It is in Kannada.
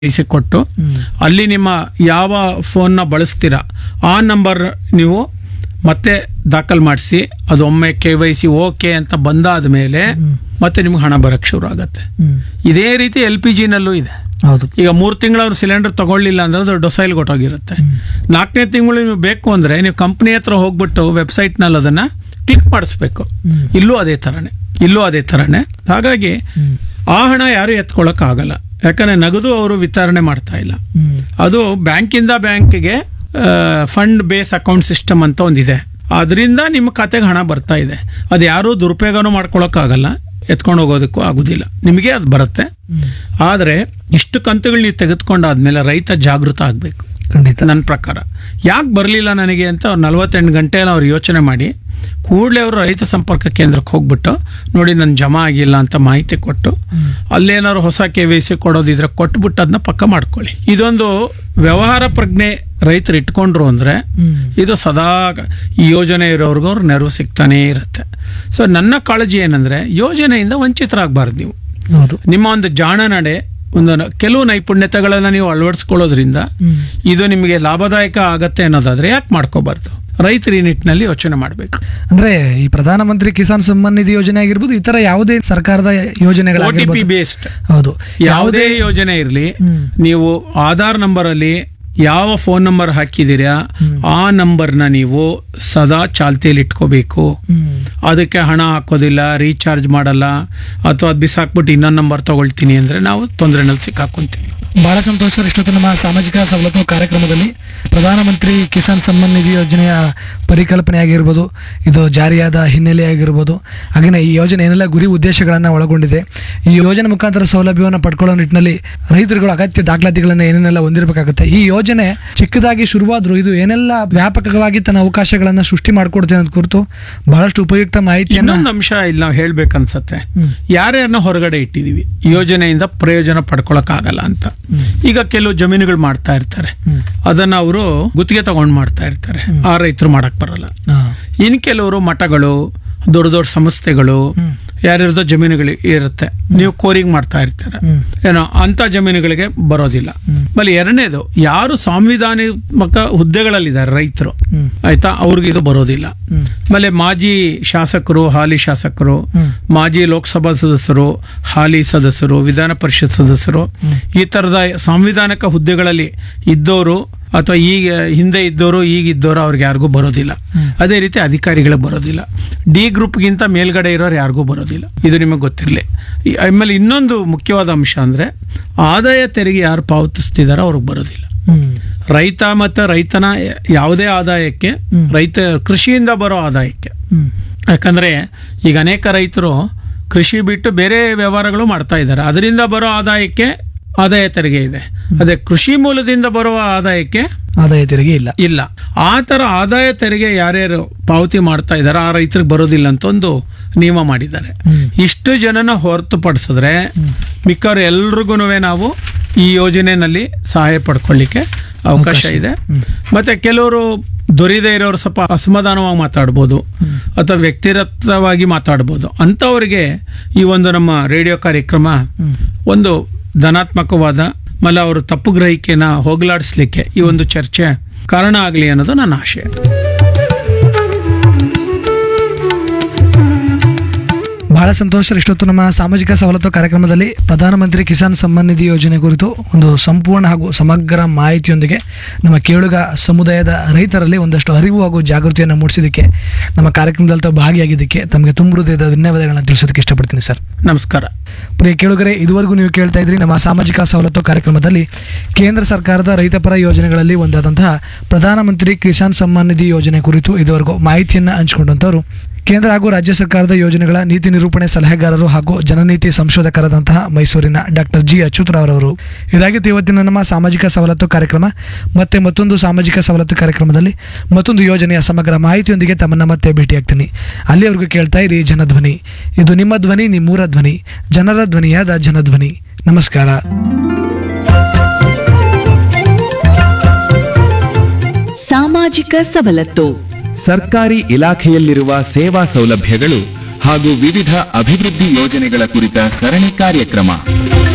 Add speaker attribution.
Speaker 1: ಕೊಟ್ಟು ಅಲ್ಲಿ ನಿಮ್ಮ ಯಾವ ಫೋನ್ನ ಬಳಸ್ತೀರಾ ಆ ನಂಬರ್ ನೀವು ಮತ್ತೆ ದಾಖಲು ಮಾಡಿಸಿ ಅದು ಒಮ್ಮೆ ಕೆ ವೈ ಸಿ ಓಕೆ ಅಂತ ಬಂದಾದ ಮೇಲೆ ಮತ್ತೆ ನಿಮ್ಗೆ ಹಣ ಬರಕ್ಕೆ ಶುರು ಆಗತ್ತೆ
Speaker 2: ಹ್ಮ್.
Speaker 1: ಇದೇ ರೀತಿ ಎಲ್ ಪಿ ಜಿನಲ್ಲೂ ಇದೆ
Speaker 2: ಹೌದು
Speaker 1: ಈಗ ಮೂರು ತಿಂಗಳು ಅವ್ರು ಸಿಲಿಂಡರ್ ತಗೊಳ್ಳಿಲ್ಲ ಅಂದ್ರೆ ಅದು ಡೊಸೈಲ್ ಕೊಟ್ಟೋಗಿರುತ್ತೆ ನಾಲ್ಕನೇ ತಿಂಗಳು ನೀವು ಬೇಕು ಅಂದ್ರೆ ನೀವು ಕಂಪ್ನಿ ಹತ್ರ ಹೋಗ್ಬಿಟ್ಟು ವೆಬ್ಸೈಟ್ನಲ್ಲಿ ಅದನ್ನ ಕ್ಲಿಕ್ ಮಾಡಿಸ್ಬೇಕು
Speaker 2: ಹ್ಮ್.
Speaker 1: ಇಲ್ಲೂ ಅದೇ ಥರನೇ ಇಲ್ಲೂ ಅದೇ ಥರನೇ ಹಾಗಾಗಿ
Speaker 2: ಹ್ಮ್.
Speaker 1: ಆ ಹಣ ಯಾರು ಎತ್ಕೊಳ್ಳೋಕೆ ಆಗಲ್ಲ ಯಾಕಂದ್ರೆ ನಗದು ಅವರು ವಿತರಣೆ ಮಾಡ್ತಾ ಇಲ್ಲ
Speaker 2: ಹ್ಮ್.
Speaker 1: ಅದು ಬ್ಯಾಂಕಿಂದ ಬ್ಯಾಂಕ್ಗೆ ಫಂಡ್ ಬೇಸ್ ಅಕೌಂಟ್ ಸಿಸ್ಟಮ್ ಅಂತ ಒಂದಿದೆ ಅದರಿಂದ ನಿಮ್ಮ ಖಾತೆಗೆ ಹಣ ಬರ್ತಾ ಇದೆ ಅದು ಯಾರೂ ದುರುಪಯೋಗನೂ ಮಾಡ್ಕೊಳಕ್ಕಾಗಲ್ಲ ಎತ್ಕೊಂಡು ಹೋಗೋದಕ್ಕೂ ಆಗುದಿಲ್ಲ ನಿಮಗೆ ಅದು ಬರುತ್ತೆ ಆದರೆ ಇಷ್ಟು ಕಂತುಗಳು ನೀವು ತೆಗೆದುಕೊಂಡಾದ್ಮೇಲೆ ರೈತ ಜಾಗೃತ ಆಗಬೇಕು
Speaker 2: ಖಂಡಿತ
Speaker 1: ನನ್ನ ಪ್ರಕಾರ ಯಾಕೆ ಬರಲಿಲ್ಲ ನನಗೆ ಅಂತ ಅವ್ರು ನಲ್ವತ್ತೆಂಟು ಗಂಟೆಯಲ್ಲಿ ಅವ್ರು ಯೋಚನೆ ಮಾಡಿ ಕೂಡಲೇ ಅವರು ರೈತ ಸಂಪರ್ಕ ಕೇಂದ್ರಕ್ಕೆ ಹೋಗ್ಬಿಟ್ಟು ನೋಡಿ ನನ್ನ ಜಮಾ ಆಗಿಲ್ಲ ಅಂತ ಮಾಹಿತಿ ಕೊಟ್ಟು ಅಲ್ಲೇನಾದ್ರು ಹೊಸ ಕೆ ವಿ ಸಿ ಕೊಡೋದಿದ್ರೆ ಕೊಟ್ಬಿಟ್ಟು ಅದನ್ನ ಪಕ್ಕ ಮಾಡ್ಕೊಳ್ಳಿ ಇದೊಂದು ವ್ಯವಹಾರ ಪ್ರಜ್ಞೆ ರೈತರು ಇಟ್ಕೊಂಡ್ರು ಅಂದ್ರೆ
Speaker 2: ಹ್ಮ್.
Speaker 1: ಇದು ಸದಾ ಈ ಯೋಜನೆ ಇರೋರ್ಗೂ ಅವ್ರ ನೆರವು ಸಿಗ್ತಾನೇ ಇರುತ್ತೆ ಸೊ ನನ್ನ ಕಾಳಜಿ ಏನಂದ್ರೆ ಯೋಜನೆಯಿಂದ ವಂಚಿತರಾಗಬಾರ್ದು ನೀವು
Speaker 2: ಹೌದು
Speaker 1: ನಿಮ್ಮ ಒಂದು ಜಾಣ ನಡೆ ಒಂದು ನ- ಕೆಲವು ನೈಪುಣ್ಯತೆಗಳನ್ನ ನೀವು ಅಳವಡಿಸ್ಕೊಳ್ಳೋದ್ರಿಂದ
Speaker 2: ಹ್ಮ್.
Speaker 1: ಇದು ನಿಮಗೆ ಲಾಭದಾಯಕ ಆಗತ್ತೆ ಅನ್ನೋದಾದ್ರೆ ಯಾಕೆ ಮಾಡ್ಕೋಬಾರ್ದು ರೈತರು ಈ ನಿಟ್ಟಿನಲ್ಲಿ ಯೋಚನೆ ಮಾಡಬೇಕು
Speaker 2: ಅಂದ್ರೆ ಈ ಪ್ರಧಾನಮಂತ್ರಿ ಕಿಸಾನ್ ಸಮ್ಮಾನ್ ನಿಧಿ ಯೋಜನೆ ಆಗಿರ್ಬೋದು ಇತರ ಯಾವುದೇ ಸರ್ಕಾರದ
Speaker 1: ಒ ಟಿ ಪಿ
Speaker 2: ಯೋಜನೆಗಳಾಗಿರ್ಬೋದು
Speaker 1: ಬೇಸ್ಡ್
Speaker 2: ಹೌದು
Speaker 1: ಯಾವುದೇ ಯೋಜನೆ ಇರಲಿ
Speaker 2: ಹ್ಮ್.
Speaker 1: ನೀವು ಆಧಾರ್ ನಂಬರ್ ಅಲ್ಲಿ ಯಾವ ಫೋನ್ ನಂಬರ್ ಹಾಕಿದ್ದೀರಾ ಆ ನಂಬರ್ನ ನೀವು ಸದಾ ಚಾಲ್ತಿಯಲ್ಲಿ ಇಟ್ಕೋಬೇಕು
Speaker 2: ಹ್ಮ್.
Speaker 1: ಅದಕ್ಕೆ ಹಣ ಹಾಕೋದಿಲ್ಲ ರೀಚಾರ್ಜ್ ಮಾಡಲ್ಲ ಅಥವಾ ಅದು ಬಿಸಾಕ್ಬಿಟ್ಟು ಇನ್ನೊಂದು ನಂಬರ್ ತಗೊಳ್ತೀನಿ ಅಂದ್ರೆ ನಾವು ತೊಂದರೆನಲ್ಲಿ ಸಿಕ್ಕಾಕೊಂತೀವಿ
Speaker 2: ಬಹಳ ಸಂತೋಷ ಸರ್ ಇಷ್ಟೊತ್ತು ನಮ್ಮ ಸಾಮಾಜಿಕ ಸವಲತ್ತು ಕಾರ್ಯಕ್ರಮದಲ್ಲಿ ಪ್ರಧಾನಮಂತ್ರಿ ಕಿಸಾನ್ ಸಮ್ಮಾನ್ ನಿಧಿ ಯೋಜನೆಯ ಪರಿಕಲ್ಪನೆ ಆಗಿರ್ಬೋದು ಇದು ಜಾರಿಯಾದ ಹಿನ್ನೆಲೆ ಆಗಿರ್ಬೋದು ಹಾಗೆಯೇ ಈ ಯೋಜನೆ ಏನೆಲ್ಲ ಗುರಿ ಉದ್ದೇಶಗಳನ್ನು ಒಳಗೊಂಡಿದೆ ಈ ಯೋಜನೆ ಮುಖಾಂತರ ಸೌಲಭ್ಯವನ್ನು ಪಡ್ಕೊಳ್ಳೋ ನಿಟ್ಟಿನಲ್ಲಿ ರೈತರುಗಳು ಅಗತ್ಯ ದಾಖಲಾತಿಗಳನ್ನು ಏನೇನೆಲ್ಲ ಹೊಂದಿರಬೇಕಾಗುತ್ತೆ ಈ ಯೋಜನೆ ಚಿಕ್ಕದಾಗಿ ಶುರುವಾದರೂ ಇದು ಏನೆಲ್ಲ ವ್ಯಾಪಕವಾಗಿ ತನ್ನ ಅವಕಾಶಗಳನ್ನು ಸೃಷ್ಟಿ ಮಾಡಿಕೊಡ್ತೇನೆ ಅನ್ನೋದು ಕುರಿತು ಬಹಳಷ್ಟು ಉಪಯುಕ್ತ ಮಾಹಿತಿಯನ್ನು
Speaker 1: ಇನ್ನೊಂದು ಅಂಶ ಇಲ್ಲಿ ನಾವು ಹೇಳ್ಬೇಕನ್ಸತ್ತೆ
Speaker 2: ಹ್ಮ್.
Speaker 1: ಯಾರ್ಯಾರನ್ನ ಹೊರಗಡೆ ಇಟ್ಟಿದೀವಿ ಈ ಯೋಜನೆಯಿಂದ ಪ್ರಯೋಜನ ಪಡ್ಕೊಳಕ್ಕಾಗಲ್ಲ ಅಂತ ಈಗ ಕೆಲವು ಜಮೀನುಗಳು ಮಾಡ್ತಾ ಇರ್ತಾರೆ
Speaker 2: ಹ್ಮ್.
Speaker 1: ಅದನ್ನ ಅವರು ಗುತ್ತಿಗೆ ತಗೊಂಡ್ ಮಾಡ್ತಾ ಇರ್ತಾರೆ ಆ ರೈತರು ಮಾಡಕ್ ಬರಲ್ಲ
Speaker 2: ಹಾ.
Speaker 1: ಇನ್ ಕೆಲವರು ಮಠಗಳು ದೊಡ್ಡ ದೊಡ್ಡ ಸಂಸ್ಥೆಗಳು
Speaker 2: ಹ್ಮ್.
Speaker 1: ಯಾರ್ಯಾರ್ದೋ ಜಮೀನುಗಳು ಇರುತ್ತೆ ನೀವು ಕೋರಿಂಗ್ ಮಾಡ್ತಾ ಇರ್ತಾರೆ
Speaker 2: ಹ್ಮ್.
Speaker 1: ಏನೋ ಅಂತ ಜಮೀನುಗಳಿಗೆ ಬರೋದಿಲ್ಲ
Speaker 2: ಹ್ಮ್.
Speaker 1: ಆಮೇಲೆ ಎರಡನೇದು ಯಾರು ಸಾಂವಿಧಾನಿಕ ಹುದ್ದೆಗಳಲ್ಲಿದ್ದಾರೆ ರೈತರು
Speaker 2: ಹ್ಮ್.
Speaker 1: ಆಯ್ತಾ ಅವ್ರಿಗೆ ಇದು ಬರೋದಿಲ್ಲ
Speaker 2: ಹ್ಮ್.
Speaker 1: ಆಮೇಲೆ ಮಾಜಿ ಶಾಸಕರು ಹಾಲಿ ಶಾಸಕರು
Speaker 2: ಹ್ಮ್.
Speaker 1: ಮಾಜಿ ಲೋಕಸಭಾ ಸದಸ್ಯರು ಹಾಲಿ ಸದಸ್ಯರು ವಿಧಾನ ಪರಿಷತ್ ಸದಸ್ಯರು ಈ ತರದ ಸಾಂವಿಧಾನಿಕ ಹುದ್ದೆಗಳಲ್ಲಿ ಇದ್ದವರು ಅಥವಾ ಈಗ ಹಿಂದೆ ಇದ್ದವರು ಈಗ ಇದ್ದವರು ಅವ್ರಿಗೆ ಯಾರಿಗೂ ಬರೋದಿಲ್ಲ ಅದೇ ರೀತಿ ಅಧಿಕಾರಿಗಳಿಗೆ ಬರೋದಿಲ್ಲ ಡಿ ಗ್ರೂಪ್ಗಿಂತ ಮೇಲ್ಗಡೆ ಇರೋರು ಯಾರಿಗೂ ಬರೋದಿಲ್ಲ ಇದು ನಿಮಗೆ ಗೊತ್ತಿರಲಿ ಆಮೇಲೆ ಇನ್ನೊಂದು ಮುಖ್ಯವಾದ ಅಂಶ ಅಂದ್ರೆ ಆದಾಯ ತೆರಿಗೆ ಯಾರು ಪಾವತಿಸ್ತಿದಾರೋ ಅವ್ರಿಗೆ ಬರೋದಿಲ್ಲ
Speaker 2: ಹ್ಮ್.
Speaker 1: ರೈತ ಮತ್ತು ರೈತನ ಯಾವುದೇ ಆದಾಯಕ್ಕೆ ರೈತ ಕೃಷಿಯಿಂದ ಬರೋ ಆದಾಯಕ್ಕೆ
Speaker 2: ಹ್ಮ್.
Speaker 1: ಯಾಕಂದ್ರೆ ಈಗ ಅನೇಕ ರೈತರು ಕೃಷಿ ಬಿಟ್ಟು ಬೇರೆ ವ್ಯವಹಾರಗಳು ಮಾಡ್ತಾ ಇದ್ದಾರೆ ಅದರಿಂದ ಬರೋ ಆದಾಯಕ್ಕೆ ಆದಾಯ ತೆರಿಗೆ ಇದೆ ಅದೇ ಕೃಷಿ ಮೂಲದಿಂದ ಬರುವ ಆದಾಯಕ್ಕೆ
Speaker 2: ಆದಾಯ ತೆರಿಗೆ ಇಲ್ಲ
Speaker 1: ಇಲ್ಲ ಆ ತರ ಆದಾಯ ತೆರಿಗೆ ಯಾರ್ಯಾರು ಪಾವತಿ ಮಾಡ್ತಾ ಇದ್ದಾರೆ ಆ ರೈತರಿಗೆ ಬರೋದಿಲ್ಲ ಅಂತ ಒಂದು ನಿಯಮ ಮಾಡಿದ್ದಾರೆ
Speaker 2: ಹ್ಮ್.
Speaker 1: ಇಷ್ಟು ಜನನ ಹೊರತುಪಡಿಸಿದ್ರೆ ಮಿಕ್ಕವ್ರು ಎಲ್ರಿಗೂ ನಾವು ಈ ಯೋಜನೆಯಲ್ಲಿ ಸಹಾಯ ಪಡ್ಕೊಳ್ಳಿಕ್ಕೆ ಅವಕಾಶ ಇದೆ ಮತ್ತೆ ಕೆಲವರು ದೊರಿದೇ ಇರೋರು ಸ್ವಲ್ಪ ಅಸಮಾಧಾನವಾಗಿ ಮಾತಾಡ್ಬೋದು ಅಥವಾ ವ್ಯಕ್ತಿಗತವಾಗಿ ಮಾತಾಡ್ಬೋದು ಅಂಥವ್ರಿಗೆ ಈ ಒಂದು ನಮ್ಮ ರೇಡಿಯೋ ಕಾರ್ಯಕ್ರಮ ಒಂದು ಧನಾತ್ಮಕವಾದ ಮಲ್ಲ ಅವರು ತಪ್ಪು ಗ್ರಹಿಕೆನ ಹೋಗಲಾಡಿಸ್ಲಿಕ್ಕೆ ಈ ಒಂದು ಚರ್ಚೆ ಕಾರಣ ಆಗಲಿ ಅನ್ನೋದು ನನ್ನ ಆಶಯ
Speaker 2: ಬಹಳ ಸಂತೋಷ ಇಷ್ಟೊತ್ತು ನಮ್ಮ ಸಾಮಾಜಿಕ ಸವಲತ್ತು ಕಾರ್ಯಕ್ರಮದಲ್ಲಿ ಪ್ರಧಾನಮಂತ್ರಿ ಕಿಸಾನ್ ಸಮ್ಮಾನ್ ನಿಧಿ ಯೋಜನೆ ಕುರಿತು ಒಂದು ಸಂಪೂರ್ಣ ಹಾಗೂ ಸಮಗ್ರ ಮಾಹಿತಿಯೊಂದಿಗೆ ನಮ್ಮ ಕೇಳುಗ ಸಮುದಾಯದ ರೈತರಲ್ಲಿ ಒಂದಷ್ಟು ಅರಿವು ಹಾಗೂ ಜಾಗೃತಿಯನ್ನು ಮೂಡಿಸಿದ್ದಕ್ಕೆ ನಮ್ಮ ಕಾರ್ಯಕ್ರಮದಲ್ಲಿ ತಾವು ಭಾಗಿಯಾಗಿದ್ದಕ್ಕೆ ತಮಗೆ ತುಂಬ ಹೃದಯದ ಧನ್ಯವಾದಗಳನ್ನು ತಿಳಿಸೋದಕ್ಕೆ ಇಷ್ಟಪಡ್ತೀನಿ ಸರ್
Speaker 1: ನಮಸ್ಕಾರ
Speaker 2: ಪ್ರಿಯ ಕೇಳುಗರೆ ಇದುವರೆಗೂ ನೀವು ಕೇಳ್ತಾ ಇದ್ರಿ ನಮ್ಮ ಸಾಮಾಜಿಕ ಸವಲತ್ತು ಕಾರ್ಯಕ್ರಮದಲ್ಲಿ ಕೇಂದ್ರ ಸರ್ಕಾರದ ರೈತಪರ ಯೋಜನೆಗಳಲ್ಲಿ ಒಂದಾದಂತಹ ಪ್ರಧಾನಮಂತ್ರಿ ಕಿಸಾನ್ ಸಮ್ಮಾನ್ ನಿಧಿ ಯೋಜನೆ ಕುರಿತು ಇದುವರೆಗೂ ಮಾಹಿತಿಯನ್ನು ಹಂಚಿಕೊಂಡಂಥವರು ಕೇಂದ್ರ ಹಾಗೂ ರಾಜ್ಯ ಸರ್ಕಾರದ ಯೋಜನೆಗಳ ನೀತಿ ನಿರೂಪಣೆ ಸಲಹೆಗಾರರು ಹಾಗೂ ಜನನೀತಿ ಸಂಶೋಧಕರಾದಂತಹ ಮೈಸೂರಿನ ಡಾಕ್ಟರ್ ಜಿ ಅಚ್ಯುತರಾವ್ರವರು ಇದಾಗಿತ್ತು ಇವತ್ತಿನ ನಮ್ಮ ಸಾಮಾಜಿಕ ಸವಲತ್ತು ಕಾರ್ಯಕ್ರಮ ಮತ್ತೆ ಮತ್ತೊಂದು ಸಾಮಾಜಿಕ ಸವಲತ್ತು ಕಾರ್ಯಕ್ರಮದಲ್ಲಿ ಮತ್ತೊಂದು ಯೋಜನೆಯ ಸಮಗ್ರ ಮಾಹಿತಿಯೊಂದಿಗೆ ತಮ್ಮನ್ನ ಮತ್ತೆ ಭೇಟಿಯಾಗ್ತೀನಿ ಅಲ್ಲಿವರೆಗೂ ಕೇಳ್ತಾ ಇರಿ ಜನಧ್ವನಿ ಇದು ನಿಮ್ಮ ಧ್ವನಿ ನಿಮ್ಮೂರ ಧ್ವನಿ ಜನರ ಧ್ವನಿಯಾದ ಜನಧ್ವನಿ ನಮಸ್ಕಾರ
Speaker 3: ಸಾಮಾಜಿಕ ಸವಲತ್ತು
Speaker 4: ಸರ್ಕಾರಿ ಇಲಾಖೆಯಲ್ಲಿರುವ ಸೇವಾ ಸೌಲಭ್ಯಗಳು ಹಾಗೂ ವಿವಿಧ ಅಭಿವೃದ್ಧಿ ಯೋಜನೆಗಳ ಕುರಿತ ಸರಣಿ ಕಾರ್ಯಕ್ರಮ